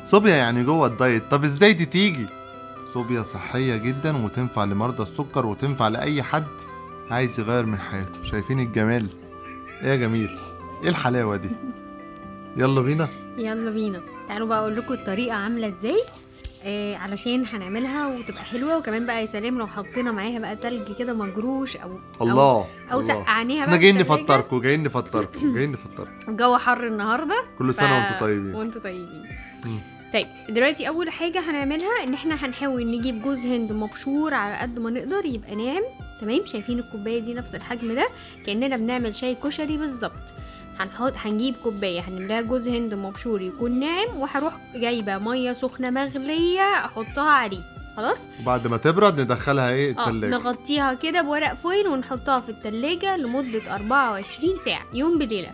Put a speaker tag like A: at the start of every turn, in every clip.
A: صوبيا يعني جوه الدايت طب ازاي دي تيجي صوبيا صحية جدا وتنفع لمرضى السكر وتنفع لأي حد عايز يغير من حياته شايفين الجمال ايه يا جميل ايه الحلاوة دي يلا بينا
B: يلا بينا تعالوا بقى اقول لكم الطريقه عامله ازاي آه علشان هنعملها وتبقى حلوه وكمان بقى يا سلام لو حطينا معاها بقى تلج كده مجروش او
A: الله
B: او
A: الله.
B: سقعناها
A: احنا
B: بقى
A: جايين
B: في التلاجة.
A: نفطركم جايين نفطركم جايين نفطركم
B: الجو حر النهارده
A: كل سنة وانتم طيبين
B: وانتم طيبين
A: مم.
B: طيب دلوقتي اول حاجه هنعملها ان احنا هنحاول نجيب جوز هند مبشور على قد ما نقدر يبقى ناعم تمام شايفين الكوبايه دي نفس الحجم ده كاننا بنعمل شاي كشري بالظبط هنحط هنجيب كوبايه هنملاها جوز هند مبشور يكون ناعم وهروح جايبه ميه سخنه مغليه احطها عليه خلاص
A: وبعد ما تبرد ندخلها ايه
B: اه
A: التلاجة
B: نغطيها كده بورق فويل ونحطها في التلاجة لمدة 24 ساعة يوم بليلة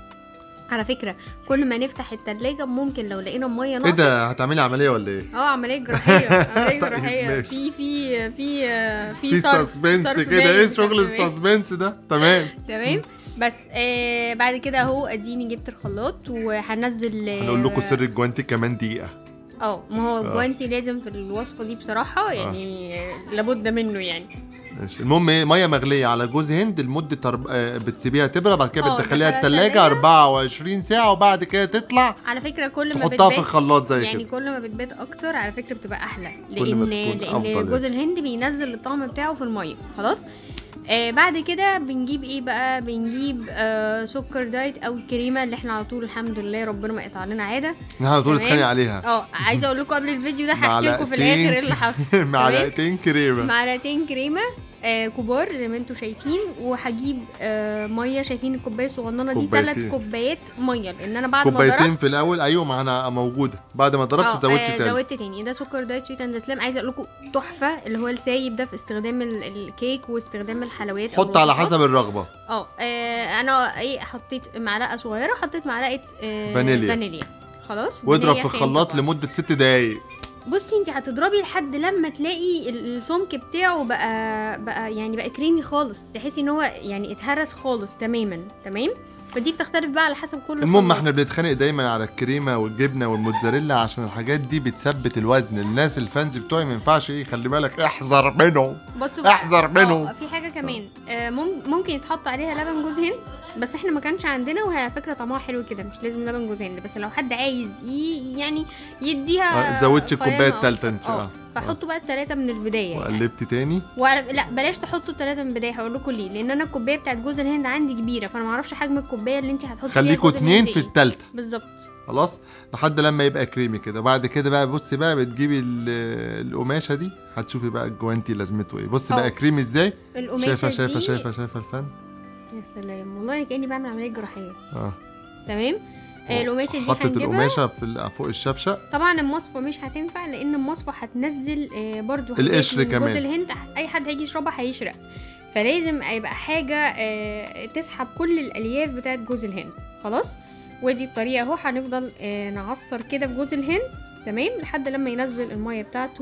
B: على فكرة كل ما نفتح التلاجة ممكن لو لقينا مية
A: ايه
B: ناقصة
A: ده هتعملي عملية ولا ايه
B: اه عملية جراحية عملية
A: طيب،
B: جراحية
A: ماشي.
B: في في في في
A: في
B: صرف-
A: سسبنس
B: صرف
A: كده ايه
B: باين.
A: شغل
B: تمام.
A: السسبنس ده تمام
B: تمام بس آه بعد كده اهو اديني جبت الخلاط وهنزل آه،
A: هنقول لكم سر الجوانتي كمان دقيقة
B: اه ما هو
A: آه.
B: الجوانتي لازم في الوصفة دي بصراحة يعني آه. لابد منه يعني
A: ماشي المهم ايه ميه مغليه على جوز هند لمده أرب... آه، بتسيبيها تبرد بعد كده
B: اه،
A: بتدخليها
B: تدخليها
A: التلاجة
B: التلاجة.
A: 24 ساعه وبعد كده تطلع
B: على فكرة كل ما
A: تحطها في
B: بتبات
A: الخلاط زي
B: يعني
A: كده
B: كل ما بتبات اكتر على فكره بتبقى احلى
A: كل ما
B: لان
A: تكون أفضل
B: لان
A: يعني.
B: جوز الهند بينزل الطعم بتاعه في الميه خلاص آه بعد كده بنجيب ايه بقى بنجيب آه سكر دايت او الكريمه اللي احنا على طول الحمد لله ربنا ما قطع لنا عاده
A: احنا على طول
B: تمام.
A: نتخانق عليها
B: اه عايزه اقول لكم قبل الفيديو ده هحكي لكم في
A: معلقتين
B: الاخر ايه اللي حصل
A: معلقتين كريمه
B: معلقتين كريمه آه كبار زي ما انتم شايفين وهجيب آه ميه شايفين الكوبايه الصغننه دي ثلاث
A: كوبايتين.
B: كوبايات ميه لان انا بعد ما ضربت
A: كوبايتين في الاول ايوه معانا موجوده بعد ما ضربت
B: اه،
A: زودت
B: آه،
A: تاني
B: زودت تاني ده سكر دايت سويت اند سلام عايزه اقول لكم تحفه اللي هو السايب ده في استخدام ال- الكيك واستخدام الحلويات أو
A: حط على
B: الوصفات.
A: حسب الرغبه
B: اه آه، انا ايه حطيت معلقه صغيره حطيت معلقه آه
A: فانيليا.
B: فانيليا خلاص
A: واضرب
B: فانيليا
A: في
B: خام
A: الخلاط
B: طبعاً.
A: لمده ست دقايق
B: بصي انت هتضربي لحد لما تلاقي ال- السمك بتاعه بقى بقى يعني بقى كريمي خالص تحسي ان هو يعني اتهرس خالص تماما تمام فدي بتختلف بقى على حسب كل
A: المهم
B: خلاط.
A: احنا بنتخانق دايما على الكريمه والجبنه والموتزاريلا عشان الحاجات دي بتثبت الوزن الناس الفانز بتوعي ما ينفعش ايه خلي بالك احذر منهم
B: بصوا بقى
A: احذر منهم.
B: اه، في حاجه كمان آه، مم- ممكن يتحط عليها لبن جوز هند بس احنا ما كانش عندنا وهي على فكره طعمها حلو كده مش لازم لبن جوز هند بس لو حد عايز ي... يعني يديها
A: اه، زودتي الكوبايه
B: قيامة
A: التالتة انت
B: اه
A: اه
B: فحطوا بقى التلاته من البدايه يعني.
A: وقلبتي تاني
B: وعلى... لا بلاش تحطوا التلاته من البدايه هقول لكم ليه لان انا الكوبايه بتاعت جوز الهند عندي كبيره فانا ما اعرفش حجم الكوبايه اللي انت هتحطي فيها
A: خليكوا
B: جوز
A: اتنين
B: الهند
A: في
B: ايه.
A: التالتة
B: بالظبط
A: خلاص لحد لما يبقى كريمي كده بعد كده بقى بصي بقى بتجيبي ال- القماشه دي هتشوفي بقى الجوانتي لازمته ايه بصي بقى
B: اه.
A: كريمي ازاي
B: القماشه
A: شايفه شايفه
B: دي...
A: شايفه شايفه الفن
B: يا سلام والله كاني بعمل عمليه جراحيه
A: اه
B: تمام آه، القماشه دي
A: حطت
B: هنجيبها
A: القماشه في ال- فوق الشفشه
B: طبعا المصفى مش هتنفع لان المصفى هتنزل آه، برضو حاجات
A: القشر
B: من
A: كمان.
B: جوز الهند اي حد هيجي يشربها هيشرق فلازم يبقى حاجه آه، تسحب كل الالياف بتاعت جوز الهند خلاص ودي الطريقه اهو هنفضل آه، نعصر كده في جوز الهند تمام لحد لما ينزل الميه بتاعته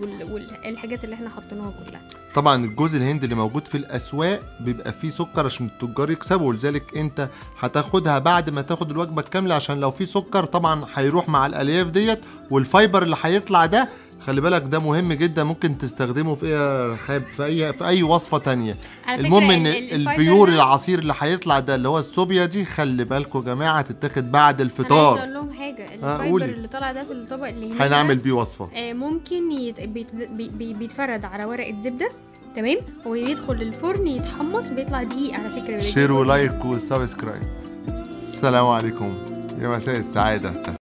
B: والحاجات اللي احنا حطيناها كلها
A: طبعا الجوز الهند اللي موجود في الاسواق بيبقى فيه سكر عشان التجار يكسبوا لذلك انت هتاخدها بعد ما تاخد الوجبه الكامله عشان لو في سكر طبعا هيروح مع الالياف ديت والفايبر اللي هيطلع ده خلي بالك ده مهم جدا ممكن تستخدمه في اي حاب- في اي في اي وصفه تانية
B: على فكرة
A: المهم ان
B: ال- ال- الفايبر
A: البيور
B: ده-
A: العصير اللي هيطلع ده اللي هو الصوبيا دي خلي بالكم يا جماعه تتاخد بعد
B: انا عايزه
A: الفطار
B: اقول لهم حاجه
A: آه،
B: الفايبر
A: قولي.
B: اللي طالع ده في الطبق اللي هناك ده،
A: هنعمل بيه وصفه
B: آه، ممكن يت... بيت... بي... بي... بيتفرد على ورقه زبده تمام ويدخل الفرن يتحمص بيطلع دقيق على فكره بيبقى
A: شير
B: دقيق
A: ولايك وسبسكرايب السلام عليكم يا مساء السعاده